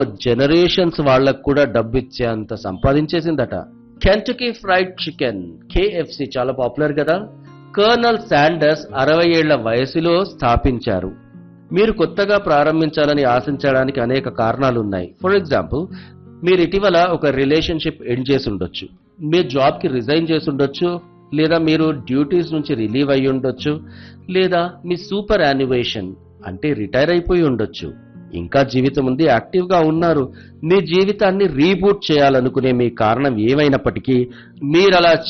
generations వాళ్ళకు కూడా డబ్బు ఇచ్చే అంత సంపాదించేసిందట కెంటకీ ఫ్రైడ్ చికెన్ కేఎఫ్సి చాలా పాపులర్ కదా కర్నల్ శాండర్స్ అరవై ఏళ్ల వయసులో స్థాపించారు మీరు కొత్తగా ప్రారంభించాలని ఆశించడానికి అనేక కారణాలు ఉన్నాయి ఫర్ ఎగ్జాంపుల్ మీరు ఇటీవల ఒక రిలేషన్షిప్ ఎండ్ చేసి ఉండొచ్చు మీ జాబ్ కి రిజైన్ చేసి ఉండొచ్చు లేదా మీరు డ్యూటీస్ నుంచి రిలీవ్ అయ్యి ఉండొచ్చు లేదా మీ సూపర్ యాన్యువేషన్ అంటే రిటైర్ అయిపోయి ఉండొచ్చు ఇంకా జీవితం ఉంది యాక్టివ్ గా ఉన్నారు మీ జీవితాన్ని రీబూట్ చేయాలనుకునే మీ కారణం ఏమైనప్పటికీ మీరు అలా